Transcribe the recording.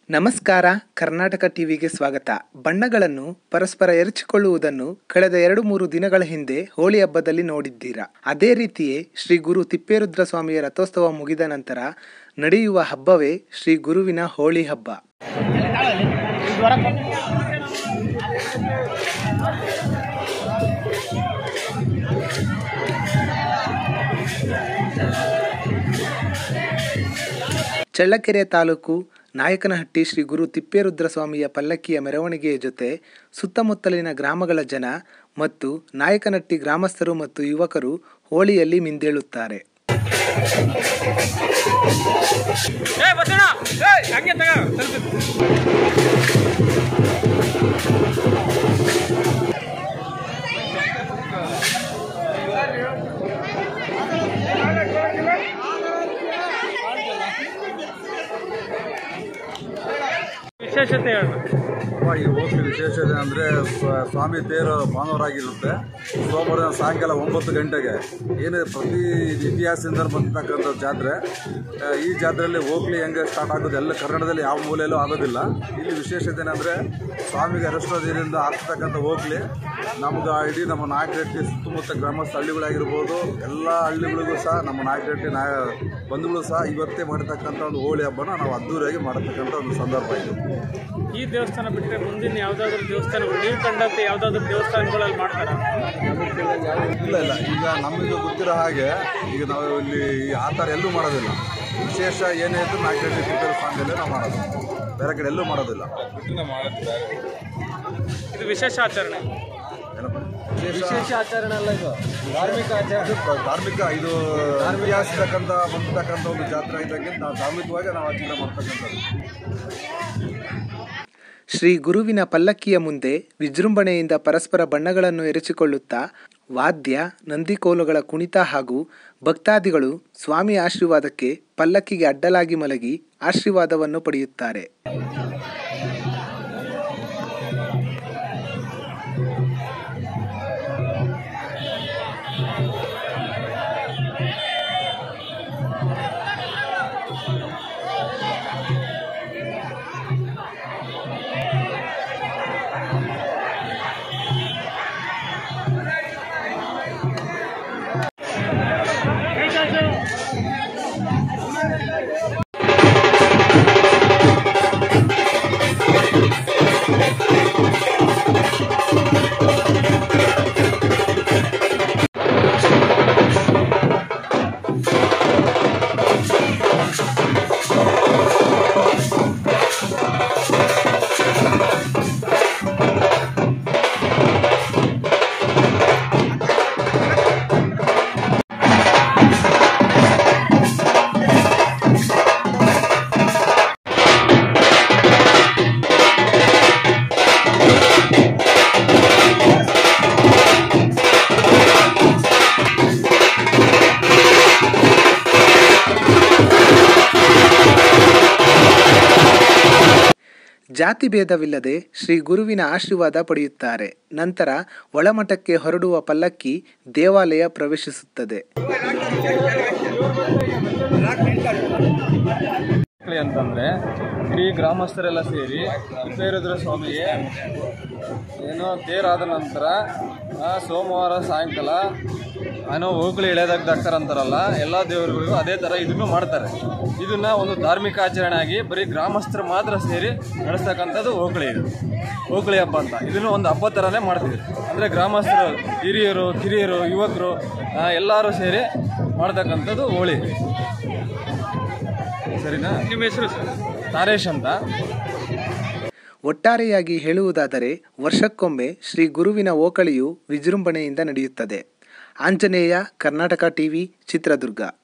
ನಮಸ್ಕಾರ ಕರ್ನಾಟಕ ಟಿವಿಗೆ ಸ್ವಾಗತ ಬಣ್ಣಗಳನ್ನು ಪರಸ್ಪರ ಎರಚಿಕೊಳ್ಳುವುದನ್ನು ಕಳೆದ ಎರಡು ಮೂರು ದಿನಗಳ ಹಿಂದೆ ಹೋಳಿ ಹಬ್ಬದಲ್ಲಿ ನೋಡಿದ್ದೀರಾ ಅದೇ ರೀತಿಯೇ ಶ್ರೀ ಗುರು ತಿಪ್ಪೇರುದ್ರ ಸ್ವಾಮಿಯ ರಥೋತ್ಸವ ಮುಗಿದ ನಂತರ ನಡೆಯುವ ಹಬ್ಬವೇ ಶ್ರೀ ಗುರುವಿನ ಹೋಳಿ ಹಬ್ಬ ಚಳ್ಳಕೆರೆ ತಾಲೂಕು ನಾಯಕನಹಟ್ಟಿ ಶ್ರೀ ಗುರು ತಿಪ್ಪೇರುದ್ರ ಸ್ವಾಮಿಯ ಪಲ್ಲಕ್ಕಿಯ ಮೆರವಣಿಗೆಯ ಜೊತೆ ಸುತ್ತಮುತ್ತಲಿನ ಗ್ರಾಮಗಳ ಜನ ಮತ್ತು ನಾಯಕನಹಟ್ಟಿ ಗ್ರಾಮಸ್ಥರು ಮತ್ತು ಯುವಕರು ಹೋಳಿಯಲ್ಲಿ ಮಿಂದೇಳುತ್ತಾರೆ ಏ ಬಸಣ್ಣ ಏ ಹಂಗೆ ತಗ ಸ್ವಲ್ಪ ವಿಶೇಷತೆ ಹೇಳು ಅಪ್ಪ, ಈ ಹೋಗ್ಲಿ ವಿಶೇಷತೆ ಅಂದರೆ ಸ್ವಾಮಿ ತೇರು ಭಾನುವಾರಾಗಿರುತ್ತೆ ಸೋಮವಾರ ಸಾಯಂಕಾಲ ಒಂಬತ್ತು ಗಂಟೆಗೆ ಏನು ಪ್ರತಿ ಇತಿಹಾಸದಿಂದ ಬಂದಿರ್ತಕ್ಕಂಥ ಜಾತ್ರೆ ಆ, ಈ ಜಾತ್ರೆಯಲ್ಲಿ ಹೋಗ್ಲಿ ಹೆಂಗೆ ಸ್ಟಾರ್ಟ್ ಆಗೋದು ಎಲ್ಲ ಕನ್ನಡದಲ್ಲಿ ಯಾವ ಮೂಲೆಯಲ್ಲೂ ಆಗೋದಿಲ್ಲ ಇಲ್ಲಿ ವಿಶೇಷತೆ ಏನಂದರೆ ಸ್ವಾಮಿಗೆ ಅರಷ್ಟೋದಿರಿಂದ ಆಗ್ತಕ್ಕಂಥ ಹೋಗ್ಲಿ ನಮ್ಗೆ ಇಡೀ ನಮ್ಮ ನಾಯಕರೆಡ್ಡಿ ಸುತ್ತಮುತ್ತ ಗ್ರಾಮಸ್ಥ ಹಳ್ಳಿಗಳಾಗಿರ್ಬೋದು ಎಲ್ಲ ಹಳ್ಳಿಗಳಿಗೂ ಸಹ ನಮ್ಮ ನಾಯಕರೆಡ್ಡಿ ನಾಯ ಬಂಧುಗಳು ಸಹ ಇವತ್ತೇ ಮಾಡಿರ್ತಕ್ಕಂಥ ಒಂದು ಹೋಳಿ ಹಬ್ಬನ ನಾವು ಅದ್ದೂರಿಯಾಗಿ ಮಾಡತಕ್ಕಂಥ ಒಂದು ಸಂದರ್ಭ ಇದು ಈ ದೇವಸ್ಥಾನ ಬಿಟ್ಟರೆ ಮುಂದಿನ ಯಾವುದಾದ್ರೂ ದೇವಸ್ಥಾನಗಳು ನೀವು ಕಂಡಂತೆ ಯಾವುದಾದ್ರೂ ದೇವಸ್ಥಾನಗಳಲ್ಲಿ ಮಾಡ್ತಾರ ಇಲ್ಲ ಇಲ್ಲ ಈಗ ನಮಗೆ ಗೊತ್ತಿರೋ ಹಾಗೆ ಈಗ ನಾವು ಇಲ್ಲಿ ಆ ಥರ ಎಲ್ಲೂ ಮಾಡೋದಿಲ್ಲ ವಿಶೇಷ ಏನೇ ಇದ್ರೂ ನಾಲ್ಕು ತಿಪ್ಪೇರು ಸ್ವಾಮಿಯಲ್ಲೇ ನಾವು ಮಾಡೋದು ಬೇರೆ ಕಡೆ ಎಲ್ಲೂ ಮಾಡೋದಿಲ್ಲ ಇದು ವಿಶೇಷ ಆಚರಣೆ ಏನಪ್ಪ ವಿಶೇಷ ಆಚರಣೆ ಅಲ್ಲ ಇದು ಧಾರ್ಮಿಕ ಆಚರಣೆ ಧಾರ್ಮಿಕ ಇದು ಇತಿಹಾಸತಕ್ಕಂಥ ಬಂದಿರ್ತಕ್ಕಂಥ ಒಂದು ಜಾತ್ರೆ ಇದ್ದಾಗಿಂತ ನಾವು ಧಾರ್ಮಿಕವಾಗಿ ನಾವು ಆಚರಣೆ ಮಾಡ್ತಕ್ಕಂಥದ್ದು ಶ್ರೀ ಗುರುವಿನ ಪಲ್ಲಕ್ಕಿಯ ಮುಂದೆ ವಿಜೃಂಭಣೆಯಿಂದ ಪರಸ್ಪರ ಬಣ್ಣಗಳನ್ನು ಎರಚಿಕೊಳ್ಳುತ್ತಾ ವಾದ್ಯ ನಂದಿಕೋಲುಗಳ ಕುಣಿತ ಹಾಗೂ ಭಕ್ತಾದಿಗಳು ಸ್ವಾಮಿ ಆಶೀರ್ವಾದಕ್ಕೆ ಪಲ್ಲಕ್ಕಿಗೆ ಅಡ್ಡಲಾಗಿ ಮಲಗಿ ಆಶೀರ್ವಾದವನ್ನು ಪಡೆಯುತ್ತಾರೆ ಜಾತಿ ಭೇದವಿಲ್ಲದೆ ಶ್ರೀ ಗುರುವಿನ ಆಶೀರ್ವಾದ ಪಡೆಯುತ್ತಾರೆ ನಂತರ ಒಳಮಠಕ್ಕೆ ಹೊರಡುವ ಪಲ್ಲಕ್ಕಿ ದೇವಾಲಯ ಪ್ರವೇಶಿಸುತ್ತದೆ ಮಕ್ಕಳಿ ಅಂತಂದರೆ ಇಡೀ ಗ್ರಾಮಸ್ಥರೆಲ್ಲ ಸೇರಿ ತಿಪ್ಪೇರುದ್ರ ಸ್ವಾಮಿಗೆ ಏನೋ ತೇರಾದ ನಂತರ ಆ, ಸೋಮವಾರ ಸಾಯಂಕಾಲ ಏನೋ ಹೋಗ್ಲಿ ಎಳೆದಾಗ್ದಾಗ್ತಾರೆ ಅಂತಾರಲ್ಲ ಎಲ್ಲ ದೇವರುಗಳಿಗೂ ಅದೇ ಥರ ಇದನ್ನು ಮಾಡ್ತಾರೆ ಇದನ್ನ ಒಂದು ಧಾರ್ಮಿಕ ಆಚರಣೆ ಆಗಿ ಬರೀ ಗ್ರಾಮಸ್ಥರು ಮಾತ್ರ ಸೇರಿ ನಡೆಸ್ತಕ್ಕಂಥದ್ದು ಹೋಗ್ಲಿ ಇದು ಹೋಗ್ಲಿ ಹಬ್ಬ ಅಂತ ಇದನ್ನು ಒಂದು ಹಬ್ಬ ಥರನೇ ಮಾಡ್ತೀವಿ ಅಂದರೆ ಗ್ರಾಮಸ್ಥರು ಹಿರಿಯರು ಕಿರಿಯರು ಯುವಕರು ಆ, ಎಲ್ಲರೂ ಸೇರಿ ಮಾಡ್ತಕ್ಕಂಥದ್ದು ಹೋಳಿ ಸರಿನಾ ನಿಮ್ಮ ಹೆಸರು ಸರ್ ತಾರೇಶ್ ಅಂತ ಒಟ್ಟಾರೆಯಾಗಿ ಹೇಳುವುದಾದರೆ ವರ್ಷಕ್ಕೊಮ್ಮೆ ಶ್ರೀ ಗುರುವಿನ ಓಕಳಿಯು ವಿಜೃಂಭಣೆಯಿಂದ ನಡೆಯುತ್ತದೆ ಆಂಜನೇಯ ಕರ್ನಾಟಕ ಟಿವಿ ಚಿತ್ರದುರ್ಗ